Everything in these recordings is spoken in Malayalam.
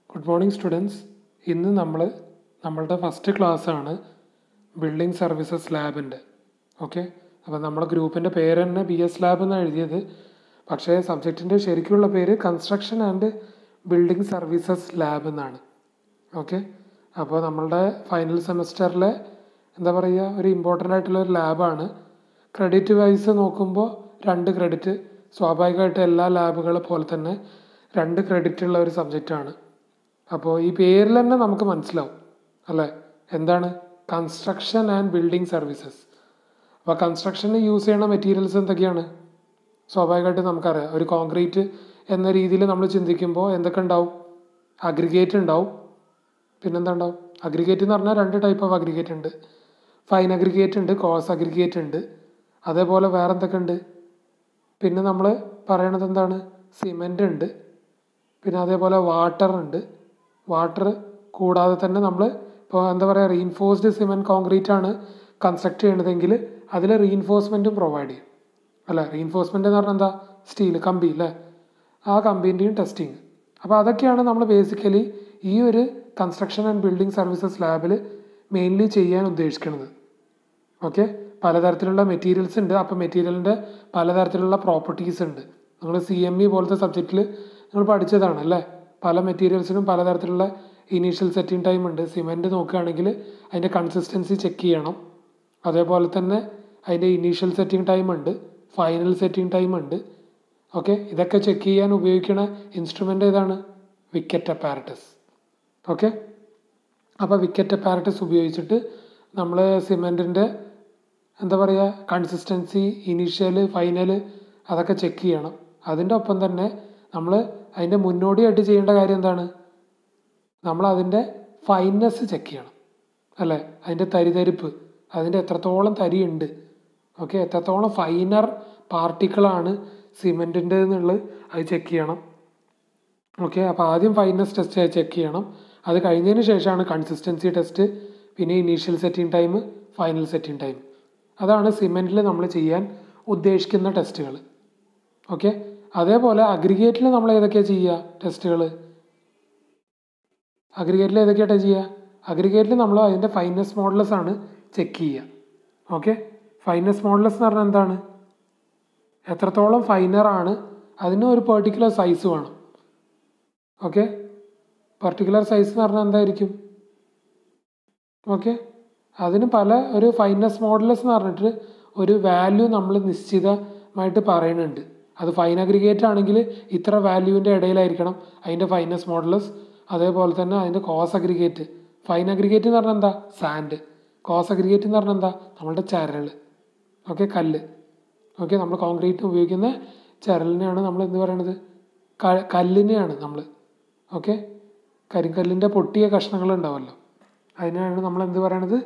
ഗുഡ് മോർണിംഗ് സ്റ്റുഡൻസ് ഇന്ന് നമ്മൾ നമ്മളുടെ ഫസ്റ്റ് ക്ലാസ്സാണ് ബിൽഡിംഗ് സർവീസസ് ലാബിൻ്റെ ഓക്കെ അപ്പോൾ നമ്മുടെ ഗ്രൂപ്പിൻ്റെ പേര് തന്നെ ബി എസ് ലാബ് എന്നാണ് എഴുതിയത് പക്ഷേ സബ്ജക്റ്റിൻ്റെ ശരിക്കുള്ള പേര് construction and building services lab എന്നാണ് ഓക്കെ അപ്പോൾ നമ്മളുടെ ഫൈനൽ സെമസ്റ്ററിലെ എന്താ പറയുക ഒരു ഇമ്പോർട്ടൻ്റ് ആയിട്ടുള്ള ഒരു ലാബാണ് ക്രെഡിറ്റ് വൈസ് നോക്കുമ്പോൾ രണ്ട് ക്രെഡിറ്റ് സ്വാഭാവികമായിട്ട് എല്ലാ ലാബുകളെ പോലെ തന്നെ രണ്ട് ക്രെഡിറ്റ് ഉള്ള ഒരു സബ്ജക്റ്റാണ് അപ്പോൾ ഈ പേരിൽ തന്നെ നമുക്ക് മനസ്സിലാവും അല്ലേ എന്താണ് കൺസ്ട്രക്ഷൻ ആൻഡ് ബിൽഡിംഗ് സർവീസസ് അപ്പോൾ കൺസ്ട്രക്ഷന് യൂസ് ചെയ്യുന്ന മെറ്റീരിയൽസ് എന്തൊക്കെയാണ് സ്വാഭാവികമായിട്ട് നമുക്കറിയാം ഒരു കോൺക്രീറ്റ് എന്ന രീതിയിൽ നമ്മൾ ചിന്തിക്കുമ്പോൾ എന്തൊക്കെ ഉണ്ടാവും അഗ്രിഗേറ്റ് ഉണ്ടാവും പിന്നെന്താ ഉണ്ടാവും അഗ്രിഗേറ്റ് എന്ന് പറഞ്ഞാൽ രണ്ട് ടൈപ്പ് ഓഫ് അഗ്രിഗേറ്റ് ഉണ്ട് ഫൈൻ അഗ്രിഗേറ്റ് ഉണ്ട് കോസ് അഗ്രിഗേറ്റ് ഉണ്ട് അതേപോലെ വേറെ എന്തൊക്കെ ഉണ്ട് പിന്നെ നമ്മൾ പറയണത് എന്താണ് സിമെൻ്റ് ഉണ്ട് പിന്നെ അതേപോലെ വാട്ടർ ഉണ്ട് വാട്ടർ കൂടാതെ തന്നെ നമ്മൾ ഇപ്പോൾ എന്താ പറയുക റീൻഫോഴ്സ്ഡ് സിമെൻറ്റ് കോൺക്രീറ്റ് ആണ് കൺസ്ട്രക്ട് ചെയ്യണതെങ്കിൽ അതിൽ റീൻഫോഴ്സ്മെൻറ്റും പ്രൊവൈഡ് ചെയ്യും അല്ല റീൻഫോഴ്സ്മെൻ്റ് എന്ന് പറഞ്ഞാൽ എന്താ സ്റ്റീൽ കമ്പി അല്ലേ ആ കമ്പീൻ്റെയും ടെസ്റ്റിങ് അപ്പോൾ അതൊക്കെയാണ് നമ്മൾ ബേസിക്കലി ഈ ഒരു കൺസ്ട്രക്ഷൻ ആൻഡ് ബിൽഡിംഗ് സർവീസസ് ലാബിൽ മെയിൻലി ചെയ്യാൻ ഉദ്ദേശിക്കുന്നത് ഓക്കെ പലതരത്തിലുള്ള മെറ്റീരിയൽസ് ഉണ്ട് അപ്പോൾ മെറ്റീരിയലിൻ്റെ പലതരത്തിലുള്ള പ്രോപ്പർട്ടീസ് ഉണ്ട് നിങ്ങൾ സി എം ഇ പോലത്തെ സബ്ജക്റ്റിൽ നിങ്ങൾ പഠിച്ചതാണ് അല്ലേ പല മെറ്റീരിയൽസിനും പലതരത്തിലുള്ള ഇനീഷ്യൽ സെറ്റിംഗ് ടൈം ഉണ്ട് സിമെൻറ്റ് നോക്കുകയാണെങ്കിൽ അതിൻ്റെ കൺസിസ്റ്റൻസി ചെക്ക് ചെയ്യണം അതേപോലെ തന്നെ അതിൻ്റെ ഇനീഷ്യൽ സെറ്റിംഗ് ടൈം ഉണ്ട് ഫൈനൽ സെറ്റിംഗ് ടൈം ഉണ്ട് ഓക്കെ ഇതൊക്കെ ചെക്ക് ചെയ്യാൻ ഉപയോഗിക്കുന്ന ഇൻസ്ട്രുമെൻ്റ് ഏതാണ് വിക്കറ്റ് അപ്പാരറ്റസ് ഓക്കെ അപ്പോൾ വിക്കറ്റ് അപ്പാരറ്റസ് ഉപയോഗിച്ചിട്ട് നമ്മൾ സിമെൻറ്റിൻ്റെ എന്താ പറയുക കൺസിസ്റ്റൻസി ഇനീഷ്യൽ ഫൈനൽ അതൊക്കെ ചെക്ക് ചെയ്യണം അതിൻ്റെ ഒപ്പം തന്നെ നമ്മൾ അതിൻ്റെ മുന്നോടിയായിട്ട് ചെയ്യേണ്ട കാര്യം എന്താണ് നമ്മൾ അതിൻ്റെ ഫൈനസ് ചെക്ക് ചെയ്യണം അല്ലേ അതിൻ്റെ തരിതരിപ്പ് അതിൻ്റെ എത്രത്തോളം തരിയുണ്ട് ഓക്കെ എത്രത്തോളം ഫൈനർ പാർട്ടിക്കിളാണ് സിമെൻറ്റിൻ്റെ എന്നുള്ളത് അത് ചെക്ക് ചെയ്യണം ഓക്കെ അപ്പോൾ ആദ്യം ഫൈനസ് ടെസ്റ്റ് ചെക്ക് ചെയ്യണം അത് കഴിഞ്ഞതിന് ശേഷമാണ് കൺസിസ്റ്റൻസി ടെസ്റ്റ് പിന്നെ initial setting time final setting time അതാണ് സിമെൻറ്റിൽ നമ്മൾ ചെയ്യാൻ ഉദ്ദേശിക്കുന്ന ടെസ്റ്റുകൾ ഓക്കെ അതേപോലെ അഗ്രിഗേറ്റിൽ നമ്മൾ ഏതൊക്കെയാണ് ചെയ്യുക ടെസ്റ്റുകൾ അഗ്രിഗേറ്റിൽ ഏതൊക്കെയായിട്ടാണ് ചെയ്യുക അഗ്രിഗേറ്റിൽ നമ്മൾ അതിൻ്റെ ഫൈനസ് മോഡൽസ് ആണ് ചെക്ക് ചെയ്യുക ഓക്കെ ഫൈനസ് മോഡൽസ് എന്ന് പറഞ്ഞാൽ എന്താണ് എത്രത്തോളം ഫൈനറാണ് അതിന് ഒരു പെർട്ടിക്കുലർ സൈസ് വേണം ഓക്കെ പർട്ടിക്കുലർ സൈസ് എന്ന് പറഞ്ഞാൽ എന്തായിരിക്കും ഓക്കെ അതിന് പല ഒരു ഫൈനസ് മോഡൽസ് എന്ന് പറഞ്ഞിട്ട് ഒരു വാല്യൂ നമ്മൾ നിശ്ചിതമായിട്ട് പറയുന്നുണ്ട് അത് ഫൈൻ അഗ്രിഗേറ്റ് ആണെങ്കിൽ ഇത്ര വാല്യൂവിൻ്റെ ഇടയിലായിരിക്കണം അതിൻ്റെ ഫൈനസ് മോഡൽസ് അതേപോലെ തന്നെ അതിൻ്റെ കോസ് അഗ്രിഗേറ്റ് ഫൈൻ അഗ്രിഗേറ്റ് എന്ന് പറഞ്ഞാൽ എന്താ സാൻഡ് കോസ് അഗ്രിഗേറ്റ് എന്ന് പറഞ്ഞാൽ എന്താ നമ്മളുടെ ചരൽ ഓക്കെ കല്ല് ഓക്കെ നമ്മൾ കോൺക്രീറ്റ് ഉപയോഗിക്കുന്ന ചരലിനെയാണ് നമ്മൾ എന്ത് പറയണത് കല്ലിനെയാണ് നമ്മൾ ഓക്കെ കരിങ്കല്ലിൻ്റെ പൊട്ടിയ കഷ്ണങ്ങൾ ഉണ്ടാവുമല്ലോ അതിനാണ് നമ്മൾ എന്ത് പറയണത്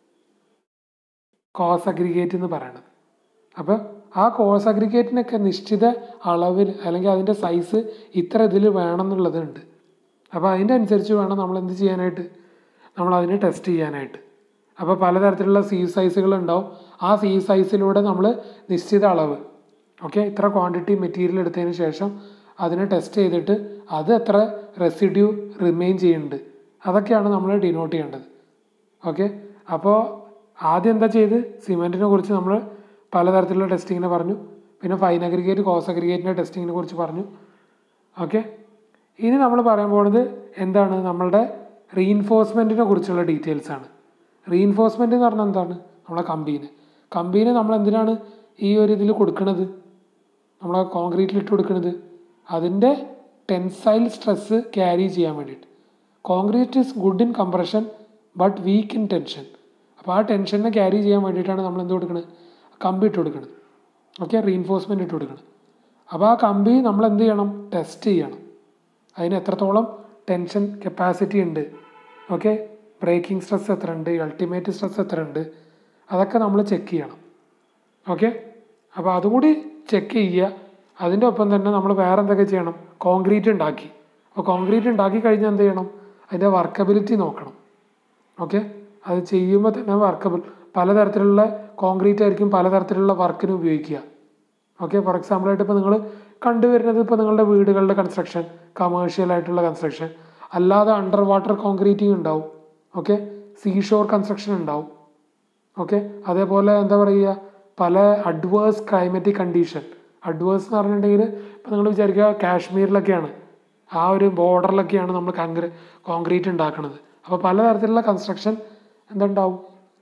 കോസ് അഗ്രിഗേറ്റ് എന്ന് പറയണത് അപ്പോൾ ആ കോസ് അഗ്രിഗേറ്റിനൊക്കെ നിശ്ചിത അളവിൽ അല്ലെങ്കിൽ അതിൻ്റെ സൈസ് ഇത്ര ഇതിൽ വേണം എന്നുള്ളതുണ്ട് അപ്പോൾ അതിൻ്റെ അനുസരിച്ച് വേണം നമ്മൾ എന്ത് ചെയ്യാനായിട്ട് നമ്മൾ അതിനെ ടെസ്റ്റ് ചെയ്യാനായിട്ട് അപ്പോൾ പലതരത്തിലുള്ള സീ സൈസുകൾ ഉണ്ടാവും ആ സീ സൈസിലൂടെ നമ്മൾ നിശ്ചിത അളവ് ഓക്കെ ഇത്ര ക്വാണ്ടിറ്റി മെറ്റീരിയൽ എടുത്തതിന് ശേഷം അതിനെ ടെസ്റ്റ് ചെയ്തിട്ട് അത് എത്ര റെസിഡ്യൂ റിമെയിൻ ചെയ്യുന്നുണ്ട് അതൊക്കെയാണ് നമ്മൾ ഡിനോട്ട് ചെയ്യേണ്ടത് ഓക്കെ അപ്പോൾ ആദ്യം എന്താ ചെയ്ത് സിമെൻറ്റിനെ കുറിച്ച് നമ്മൾ പലതരത്തിലുള്ള ടെസ്റ്റിങ്ങിനെ പറഞ്ഞു പിന്നെ ഫൈൻ അഗ്രിഗേറ്റ് കോസ് അഗ്രിഗേറ്റിൻ്റെ ടെസ്റ്റിങ്ങിനെ കുറിച്ച് പറഞ്ഞു ഓക്കെ ഇനി നമ്മൾ പറയാൻ പോകുന്നത് എന്താണ് നമ്മളുടെ റീഇൻഫോഴ്സ്മെൻറ്റിനെ കുറിച്ചുള്ള ഡീറ്റെയിൽസ് ആണ് റീഇൻഫോഴ്സ്മെൻറ്റ് എന്ന് പറഞ്ഞാൽ എന്താണ് നമ്മളെ കമ്പീന് കമ്പീന് നമ്മൾ എന്തിനാണ് ഈ ഒരു ഇതിൽ കൊടുക്കുന്നത് നമ്മളെ കോൺക്രീറ്റിൽ ഇട്ട് കൊടുക്കുന്നത് അതിൻ്റെ ടെൻസൈൽ സ്ട്രെസ് ക്യാരി ചെയ്യാൻ വേണ്ടിയിട്ട് concrete is good in compression but weak in tension അപ്പോൾ ആ ടെൻഷനെ ക്യാരി ചെയ്യാൻ വേണ്ടിയിട്ടാണ് നമ്മൾ എന്ത് കൊടുക്കുന്നത് കമ്പി ഇട്ട് കൊടുക്കുന്നത് ഓക്കെ റീഇൻഫോഴ്സ്മെൻറ്റ് ഇട്ട് കൊടുക്കണം അപ്പോൾ ആ കമ്പി നമ്മൾ എന്ത് ചെയ്യണം ടെസ്റ്റ് ചെയ്യണം അതിന് എത്രത്തോളം ടെൻഷൻ കപ്പാസിറ്റി ഉണ്ട് ഓക്കെ ബ്രേക്കിംഗ് സ്ട്രെസ് എത്ര ഉണ്ട് അൾട്ടിമേറ്റ് സ്ട്രെസ് എത്ര ഉണ്ട് അതൊക്കെ നമ്മൾ ചെക്ക് ചെയ്യണം ഓക്കെ അപ്പോൾ അതുകൂടി ചെക്ക് ചെയ്യുക അതിൻ്റെ ഒപ്പം തന്നെ നമ്മൾ വേറെ എന്തൊക്കെ ചെയ്യണം കോൺക്രീറ്റ് ഉണ്ടാക്കി അപ്പോൾ കോൺക്രീറ്റ് ഉണ്ടാക്കി കഴിഞ്ഞാൽ എന്ത് ചെയ്യണം അതിൻ്റെ വർക്കബിലിറ്റി നോക്കണം ഓക്കെ അത് ചെയ്യുമ്പോൾ തന്നെ വർക്കബിൾ പലതരത്തിലുള്ള കോൺക്രീറ്റ് ആയിരിക്കും പലതരത്തിലുള്ള വർക്കിന് ഉപയോഗിക്കുക ഓക്കെ ഫോർ എക്സാമ്പിൾ ആയിട്ട് ഇപ്പോൾ നിങ്ങൾ കണ്ടുവരുന്നത് ഇപ്പോൾ നിങ്ങളുടെ വീടുകളുടെ കൺസ്ട്രക്ഷൻ കമേഴ്ഷ്യൽ ആയിട്ടുള്ള കൺസ്ട്രക്ഷൻ അല്ലാതെ അണ്ടർ വാട്ടർ കോൺക്രീറ്റിംഗ് ഉണ്ടാവും ഓക്കെ സീഷോർ കൺസ്ട്രക്ഷൻ ഉണ്ടാവും ഓക്കെ അതേപോലെ എന്താ പറയുക പല അഡ്വേഴ്സ് ക്ലൈമറ്റിക് കണ്ടീഷൻ അഡ്വേഴ്സ് എന്ന് പറഞ്ഞിട്ടുണ്ടെങ്കിൽ ഇപ്പം നിങ്ങൾ വിചാരിക്കുക കാശ്മീരിലൊക്കെയാണ് ആ ഒരു ബോർഡറിലൊക്കെയാണ് നമ്മൾ കങ്ക്രീ കോൺക്രീറ്റ് ഉണ്ടാക്കുന്നത് അപ്പോൾ പലതരത്തിലുള്ള കൺസ്ട്രക്ഷൻ എന്തുണ്ടാവും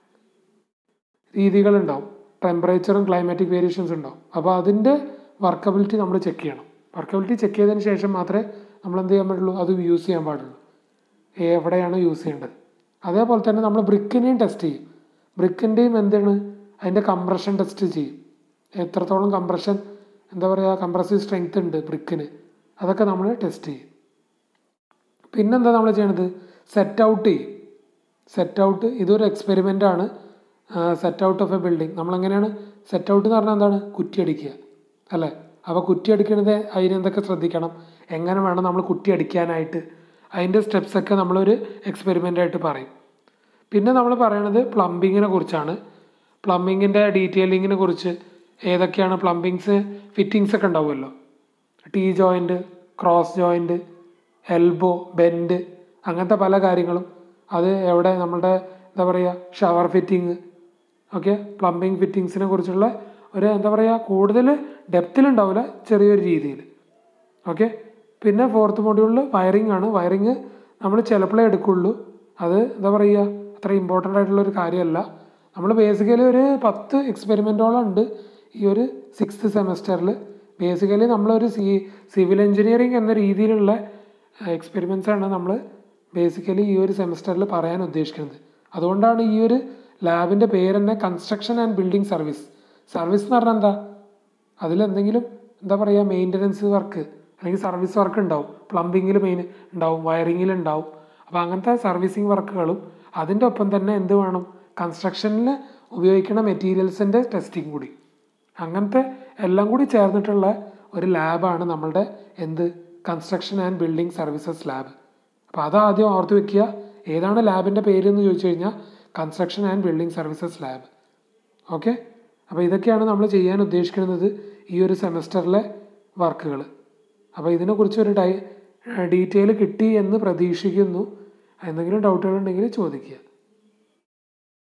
രീതികളുണ്ടാവും ടെമ്പറേച്ചറും ക്ലൈമാറ്റിക് വേരിയേഷൻസ് ഉണ്ടാവും അപ്പോൾ അതിൻ്റെ വർക്കബിലിറ്റി നമ്മൾ ചെക്ക് ചെയ്യണം വർക്കബിലിറ്റി ചെക്ക് ചെയ്തതിന് ശേഷം മാത്രമേ നമ്മൾ എന്ത് ചെയ്യാൻ പാടുള്ളൂ അത് യൂസ് ചെയ്യാൻ പാടുള്ളൂ എവിടെയാണ് യൂസ് ചെയ്യേണ്ടത് അതേപോലെ തന്നെ നമ്മൾ ബ്രിക്കിനെയും ടെസ്റ്റ് ചെയ്യും ബ്രിക്കിൻ്റെയും എന്താണ് അതിൻ്റെ കംപ്രഷൻ ടെസ്റ്റ് ചെയ്യും എത്രത്തോളം കംപ്രഷൻ എന്താ പറയുക കംപ്രസീവ് സ്ട്രെങ്ത് ഉണ്ട് ബ്രിക്കിന് അതൊക്കെ നമ്മൾ ടെസ്റ്റ് ചെയ്യും പിന്നെന്താ നമ്മൾ ചെയ്യണത് സെറ്റ് ഔട്ട് ചെയ്യും സെറ്റ് ഔട്ട് ഇതൊരു എക്സ്പെരിമെൻ്റ് ആണ് set out of a building നമ്മളെങ്ങനെയാണ് സെറ്റ് ഔട്ട് എന്ന് പറഞ്ഞാൽ എന്താണ് കുറ്റിയടിക്കുക അല്ലേ അപ്പോൾ കുറ്റിയടിക്കണത് അതിനെന്തൊക്കെ ശ്രദ്ധിക്കണം എങ്ങനെ വേണം നമ്മൾ കുറ്റിയടിക്കാനായിട്ട് അതിൻ്റെ സ്റ്റെപ്സൊക്കെ നമ്മളൊരു എക്സ്പെരിമെൻ്റ് ആയിട്ട് പറയും പിന്നെ നമ്മൾ പറയണത് പ്ലംബിങ്ങിനെ കുറിച്ചാണ് പ്ലംബിങ്ങിൻ്റെ ഡീറ്റെയിലിങ്ങിനെ കുറിച്ച് ഏതൊക്കെയാണ് പ്ലംബിങ്സ് ഫിറ്റിങ്സ് ഒക്കെ ഉണ്ടാവുമല്ലോ tee joint cross joint elbow bend അങ്ങനത്തെ പല കാര്യങ്ങളും അത് എവിടെ നമ്മളുടെ എന്താ പറയുക ഷവർ ഫിറ്റിങ് ഓക്കെ പ്ലംബിങ് ഫിറ്റിങ്സിനെ കുറിച്ചുള്ള ഒരു എന്താ പറയുക കൂടുതൽ ഡെപ്തിലുണ്ടാവില്ല ചെറിയൊരു രീതിയിൽ ഓക്കെ പിന്നെ ഫോർത്ത് മൊഡ്യൂളിൽ വയറിംഗ് ആണ് വയറിങ് നമ്മൾ ചിലപ്പോഴേ എടുക്കുള്ളൂ അത് എന്താ പറയുക അത്ര ഇമ്പോർട്ടൻ്റ് ആയിട്ടുള്ള ഒരു കാര്യമല്ല നമ്മൾ ബേസിക്കലി ഒരു പത്ത് എക്സ്പെരിമെൻറ്റോളം ഉണ്ട് ഈ ഒരു സിക്സ്ത് സെമസ്റ്ററിൽ ബേസിക്കലി നമ്മളൊരു സി സിവിൽ എഞ്ചിനീയറിംഗ് എന്ന രീതിയിലുള്ള എക്സ്പെരിമെൻസ് ആണ് നമ്മൾ ബേസിക്കലി ഈ ഒരു സെമസ്റ്ററിൽ പറയാൻ ഉദ്ദേശിക്കുന്നത് അതുകൊണ്ടാണ് ഈ ഒരു ലാബിൻ്റെ പേര് തന്നെ construction and building service service എന്ന് പറഞ്ഞാൽ എന്താ അതിലെന്തെങ്കിലും എന്താ പറയുക മെയിൻ്റനൻസ് വർക്ക് അല്ലെങ്കിൽ സർവീസ് വർക്ക് ഉണ്ടാവും പ്ലംബിങ്ങിൽ മെയിൻ ഉണ്ടാവും വയറിങ്ങിൽ ഉണ്ടാവും അപ്പോൾ അങ്ങനത്തെ സർവീസിങ് വർക്കുകളും അതിൻ്റെ ഒപ്പം തന്നെ എന്ത് വേണം കൺസ്ട്രക്ഷനിൽ ഉപയോഗിക്കുന്ന മെറ്റീരിയൽസിൻ്റെ ടെസ്റ്റിംഗ് കൂടി അങ്ങനത്തെ എല്ലാം കൂടി ചേർന്നിട്ടുള്ള ഒരു ലാബാണ് നമ്മളുടെ എന്ത് construction and building services lab അപ്പോൾ അതാദ്യം ഓർത്ത് വെക്കുക ഏതാണ് ലാബിൻ്റെ പേര് എന്ന് ചോദിച്ചു കഴിഞ്ഞാൽ construction and building services lab okay അപ്പോൾ ഇതൊക്കെയാണ് നമ്മൾ ചെയ്യാൻ ഉദ്ദേശിക്കുന്നത് ഈ ഒരു സെമസ്റ്ററിലെ വർക്കുകൾ അപ്പോൾ ഇതിനെക്കുറിച്ച് ഒരു ഡൈ ഡീറ്റെയിൽ കിട്ടി എന്ന് പ്രതീക്ഷിക്കുന്നു എന്തെങ്കിലും ഡൗട്ടുകൾ ഉണ്ടെങ്കിൽ ചോദിക്കുക